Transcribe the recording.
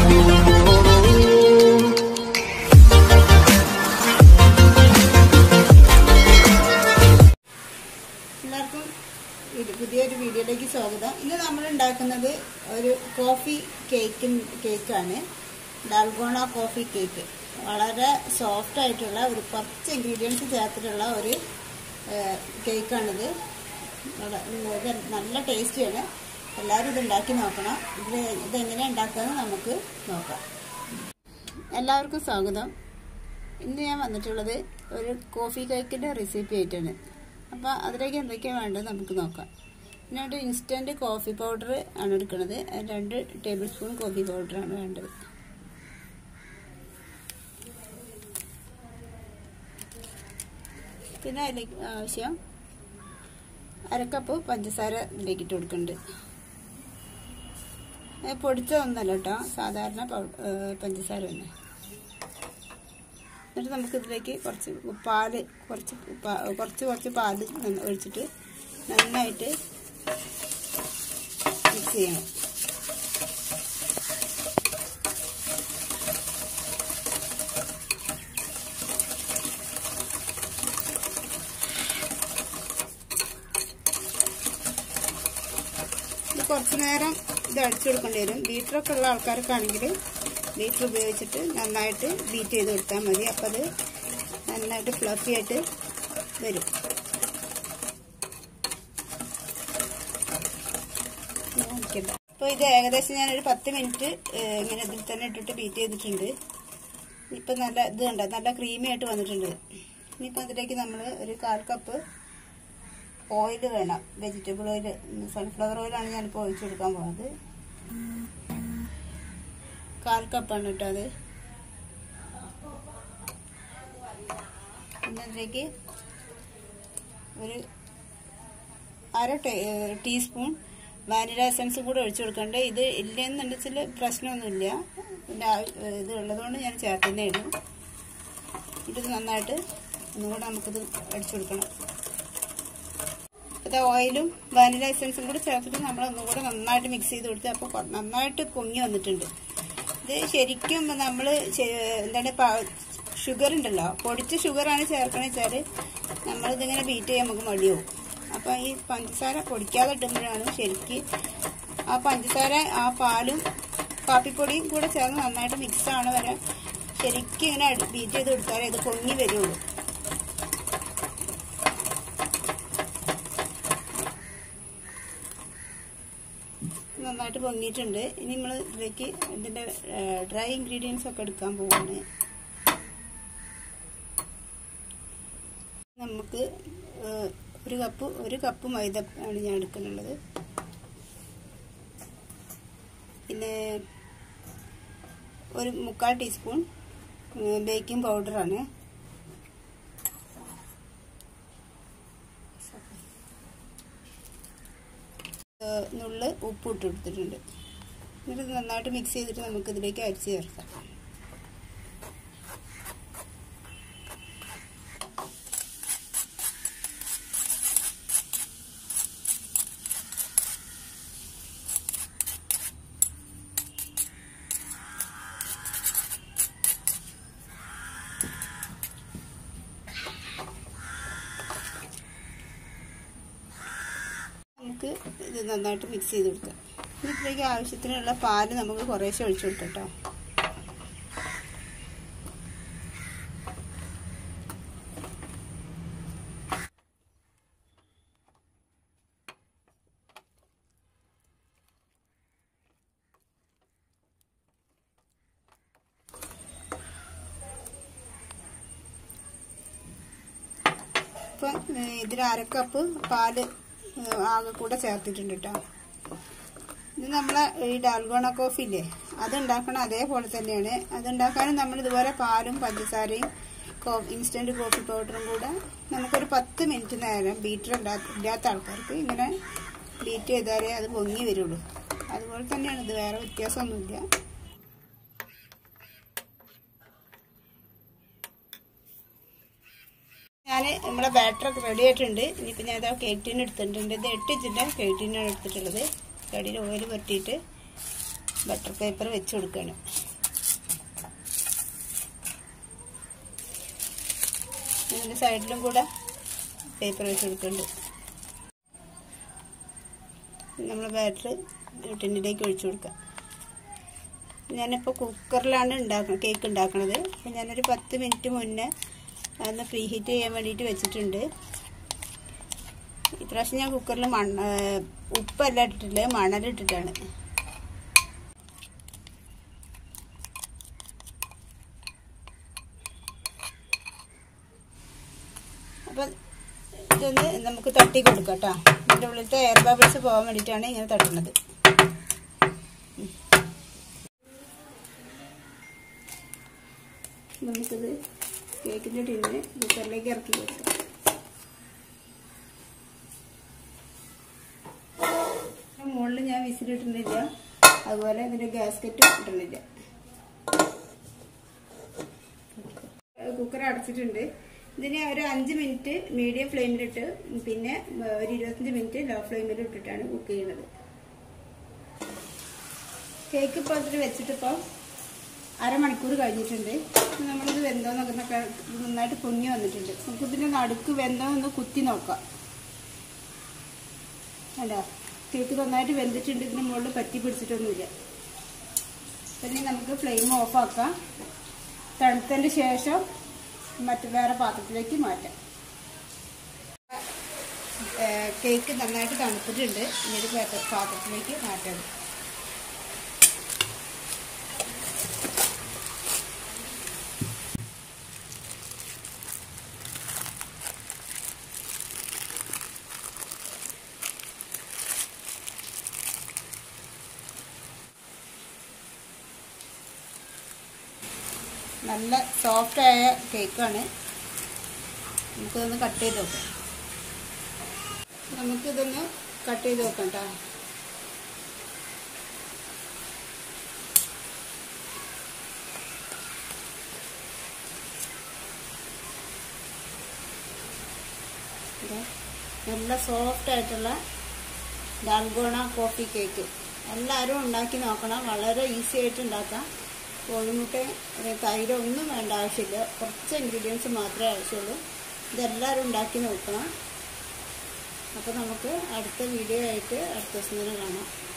എല്ലാവർക്കും ഇത് പുതിയൊരു വീഡിയോയിലേക്ക് സ്വാഗതം ഇന്ന് നമ്മൾ ഉണ്ടാക്കുന്നത് ഒരു കോഫി കേക്ക് കേക്കാണ് ഡാൽഗോണ കോഫി കേക്ക് വളരെ സോഫ്റ്റ് ആയിട്ടുള്ള ഒരു കുറച്ച് ഇൻഗ്രീഡിയൻസ് ചേർത്തിട്ടുള്ള ഒരു ഏഹ്, കേക്കാണിത് വള- ഇത് നല്ല ടേസ്റ്റിയാണ് എല്ലാവരും ഇത് ഉണ്ടാക്കി നോക്കണം ഇത് ഇതെങ്ങനെ ഉണ്ടാക്കാമെന്ന് നമുക്ക് നോക്കാം എല്ലാവർക്കും സ്വാഗതം ഇന്ന് ഞാൻ വന്നിട്ടുള്ളത് ഒരു കോഫി കേക്കിൻ്റെ റെസിപ്പി ആയിട്ടാണ് അപ്പോൾ അതിലേക്ക് എന്തൊക്കെയാണ് വേണ്ടത് നമുക്ക് നോക്കാം ഇതിനായിട്ട് ഇൻസ്റ്റൻറ്റ് കോഫി പൗഡർ ആണ് എടുക്കുന്നത് അത് രണ്ട് ടേബിൾ സ്പൂൺ കോഫി പൗഡറാണ് വേണ്ടത് പിന്നെ അതിലേക്ക് ആവശ്യം അരക്കപ്പ് പഞ്ചസാര ഇതിലേക്ക് ഇട്ട് കൊടുക്കുന്നുണ്ട് അത് പൊടിച്ചതൊന്നല്ല കേട്ടോ സാധാരണ പൗ- ഏ, പഞ്ചസാര തന്നെ എന്നിട്ട് നമുക്ക് ഇതിലേക്ക് കുറച്ച് പാല് കുറച്ച് പാ- കുറച്ച് കുറച്ച് പാല് നന്ന- ഒഴിച്ചിട്ട് നന്നായിട്ട് മിക്സ് ചെയ്യണം ഇത് കുറച്ച് നേരം ഇത് അടിച്ചു കൊടുക്കേണ്ടി വരും ബീറ്ററൊക്കെ ഉള്ള ആൾക്കാർക്കാണെങ്കിൽ ബീറ്റർ ഉപയോഗിച്ചിട്ട് നന്നായിട്ട് ബീറ്റ് ചെയ്ത് കൊടുത്താൽ മതി അപ്പം അത് നന്നായിട്ട് ഫ്ലഫി ആയിട്ട് വരും അപ്പോൾ ഇത് ഏകദേശം ഞാനൊരു പത്ത് മിനിറ്റ് ഏഹ്, ഇങ്ങനെ ഇതിൽ തന്നെ ഇട്ടിട്ട് ബീറ്റ് ചെയ്തിട്ടുണ്ട് ഇപ്പം നല്ല ഇത് കണ്ട നല്ല ക്രീമി ആയിട്ട് വന്നിട്ടുണ്ട് ഇനിയിപ്പോൾ ഇതിലേക്ക് നമ്മൾ ഒരു കാൽ കപ്പ് ഓയിൽ വേണം വെജിറ്റബിൾ ഓയിൽ സൺഫ്ലവർ ഓയിലാണ് ഞാനിപ്പോൾ ഒഴിച്ചു കൊടുക്കാൻ പോകുന്നത് കാൽ കപ്പാണ് കേട്ടോ അത് പിന്നെ അതിലേക്ക് ഒരു അര ടേ- ഏഹ് ടീസ്പൂൺ വാനില എസൻസ് കൂടെ ഒഴിച്ചു കൊടുക്കണ്ട് ഇത് ഇല്ലെന്നുണ്ടെങ്കിൽ പ്രശ്നമൊന്നുമില്ല പിന്നെ ആ- ഏഹ് ഇത് ഉള്ളതുകൊണ്ട് ഞാൻ ചേർക്കുന്നതാണ് ഇത് നന്നായിട്ട് ഒന്നുകൂടെ നമുക്കിത് അടിച്ചു കൊടുക്കണം ഇത് ഓയിലും വാനില എസൻസും കൂടെ ചേർത്തിട്ട് നമ്മൾ ഒന്നുകൂടെ നന്നായിട്ട് മിക്സ് ചെയ്ത് കൊടുത്ത് അപ്പോൾ കൊ- നന്നായിട്ട് പൊങ്ങി വന്നിട്ടുണ്ട് ഇത് ശരിക്കും നമ്മൾ എന്താണ് ഷുഗർ ഉണ്ടല്ലോ പൊടിച്ച ഷുഗറാണ് ചേർക്കണമെന്ന് വെച്ചാൽ നമ്മളിതിങ്ങനെ ബീറ്റ് ചെയ്യാൻ നമുക്ക് മടിയാവും അപ്പം ഈ പഞ്ചസാര പൊടിക്കാതെ ഇട്ടുമ്പോഴാണ് ശരിക്ക് ആ പഞ്ചസാര ആ പാലും കാപ്പിപ്പൊടിയും കൂടെ ചേർന്ന് നന്നായിട്ട് മിക്സ് ആണ് വരെ ശരിക്കും ഇങ്ങനെ ബീറ്റ് ചെയ്ത് കൊടുത്താലേ ഇത് പൊങ്ങി വരുള്ളൂ നന്നായിട്ട് പൊങ്ങിയിട്ടുണ്ട് ഇനി നമ്മൾ ഇതിലേക്ക് ഇതിൻ്റെ ഡ്രൈ ഇൻഗ്രീഡിയൻസ് ഒക്കെ എടുക്കാൻ പോവാണ് നമുക്ക് ഏഹ്, ഒരു കപ്പ് ഒരു കപ്പ് മൈദ ആണ് ഞാൻ എടുക്കുന്നുള്ളത് പിന്നെ ഒരു മുക്കാൽ ടീസ്പൂൺ ബേക്കിംഗ് പൗഡറാണ് ഏഹ് നുള്ള് ഉപ്പ് ഇട്ട് കൊടുത്തിട്ടുണ്ട് എന്നിട്ട് ഇത് നന്നായിട്ട് മിക്സ് ചെയ്തിട്ട് നമുക്ക് ഇതിലേക്ക് അരിച്ച് ചേർക്കാം നമുക്ക് ഇത് നന്നായിട്ട് മിക്സ് ചെയ്ത് കൊടുക്കാം ഇനി ഇതിലേക്ക് ആവശ്യത്തിനുള്ള പാല് നമുക്ക് കുറേശ്ശെ ഒഴിച്ചു കൊടുക്കാം കേട്ടോ ഇപ്പം ഏഹ്, ഇതിൽ അരക്കപ്പ് പാല് ഏഹ്, ആകെ കൂടെ ചേർത്തിട്ടുണ്ട് കേട്ടോ ഇത് നമ്മളെ ഈ ഡാൽഗോണ കോഫി ഇല്ലേ അത് ഉണ്ടാക്കണം അതേപോലെ തന്നെയാണ് അത് ഉണ്ടാക്കാനും നമ്മൾ ഇതുപോലെ പാലും പഞ്ചസാരയും ഇൻസ്റ്റന്റ് കോഫി പൗഡറും കൂടെ നമുക്കൊരു പത്ത് മിനിറ്റ് നേരം ബീറ്റർ ഇല്ലാത്ത ആൾക്കാർക്ക് ഇങ്ങനെ ബീറ്റ് ചെയ്താലേ അത് പൊങ്ങി വരുള്ളൂ അതുപോലെ തന്നെയാണ് ഇത് വേറെ വ്യത്യാസമൊന്നുമില്ല ഞാൻ നമ്മളെ ബാറ്ററൊക്കെ റെഡി ആയിട്ടുണ്ട് ഇനിയിപ്പോൾ ഞാൻ ഇതാ കേട്ടീൻ എടുത്തിട്ടുണ്ട് ഇത് എട്ട് ഇഞ്ചിൻ്റെ കേട്ടീനാണ് എടുത്തിട്ടുള്ളത് കടിയിൽ ഓയിൽ പുരട്ടിയിട്ട് ബട്ടർ പേപ്പർ വെച്ച് കൊടുക്കുകയാണ് അതിൻ്റെ സൈഡിലും കൂടെ പേപ്പർ വെച്ച് കൊടുക്കുന്നുണ്ട് നമ്മൾ ബാറ്റർ ടിന്നിലേക്ക് ഒഴിച്ചു കൊടുക്കാം ഞാനിപ്പോൾ കുക്കറിലാണ് ഉണ്ടാക്കുന്നത് കേക്ക് ഉണ്ടാക്കുന്നത് അപ്പോൾ ഞാനൊരു പത്ത് മിനിറ്റ് മുന്നേ അതൊന്ന് പ്രീ ഹീറ്റ് ചെയ്യാൻ വേണ്ടിയിട്ട് വെച്ചിട്ടുണ്ട് ഇപ്രാവശ്യം ഞാൻ കുക്കറിൽ മണ്ണ ഉപ്പല്ല ഇട്ടിട്ടില്ല മണലിട്ടിട്ടാണ് അപ്പം ഇതൊന്ന് നമുക്ക് തട്ടി കൊടുക്കാം കേട്ടോ ഇതിൻ്റെ ഉള്ളിലത്തെ എയർ ബബിൾസ് പോകാൻ വേണ്ടിയിട്ടാണ് ഇങ്ങനെ തട്ടുന്നത് നമുക്കിത് കേക്കിൻ്റെ ടിന്നിന് കുക്കറിലേക്ക് ഇറക്കി വെക്കാം മുകളിൽ ഞാൻ വിസിലിട്ടുന്നില്ല അതുപോലെ ഇതിൻ്റെ ഗ്യാസ്കറ്റും ഇട്ടുന്നില്ല കുക്കർ അടച്ചിട്ടുണ്ട് ഇതിനെ ഒരു അഞ്ച് മിനിറ്റ് മീഡിയം ഫ്ലെയിമിലിട്ട് പിന്നെ ഒരു ഇരുപത്തഞ്ച് മിനിറ്റ് ലോ ഫ്ലെയിമിൽ ഇട്ടിട്ടാണ് കുക്ക് ചെയ്യുന്നത് കേക്ക് ഇപ്പോൾ അതിൽ വെച്ചിട്ടിപ്പോൾ അരമണിക്കൂർ കഴിഞ്ഞിട്ടുണ്ട് നമ്മളിത് വെന്തോ നോക്കുന്നൊക്കെ നന്നായിട്ട് പൊങ്ങി വന്നിട്ടുണ്ട് നമുക്ക് ഇതിൻ്റെ നടുക്ക് വെന്തോ ഒന്ന് കുത്തി നോക്കാം അല്ല കേക്ക് നന്നായിട്ട് വെന്തിട്ടുണ്ട് ഇതിന് മുകളിൽ പറ്റി പിടിച്ചിട്ടൊന്നുമില്ല പിന്നെ നമുക്ക് ഫ്ലെയിം ഓഫാക്കാം തണുത്തതിന് ശേഷം മറ്റു വേറെ പാത്രത്തിലേക്ക് മാറ്റാം കേക്ക് നന്നായിട്ട് തണുത്തിട്ടുണ്ട് ഇനി ഒരു പാത്രത്തിലേക്ക് മാറ്റാം നല്ല സോഫ്റ്റ് ആയ കേക്കാണ് നമുക്കിതൊന്ന് കട്ട് ചെയ്ത് നോക്കാം നമുക്കിതൊന്ന് കട്ട് ചെയ്ത് നോക്കാം കേട്ടോ നല്ല സോഫ്റ്റ് ആയിട്ടുള്ള ഡാൽഗോണ കോഫി കേക്ക് എല്ലാവരും ഉണ്ടാക്കി നോക്കണം വളരെ ഈസി ആയിട്ട് ഉണ്ടാക്കാം കോഴിമുട്ട തൈര് ഒന്നും വേണ്ട ആവശ്യമില്ല കുറച്ച് ഇൻഗ്രീഡിയൻസ് മാത്രമേ ആവശ്യമുള്ളൂ ഇതെല്ലാവരും ഉണ്ടാക്കി നോക്കണം അപ്പോൾ നമുക്ക് അടുത്ത വീഡിയോ ആയിട്ട് അടുത്ത ദിവസം തന്നെ കാണാം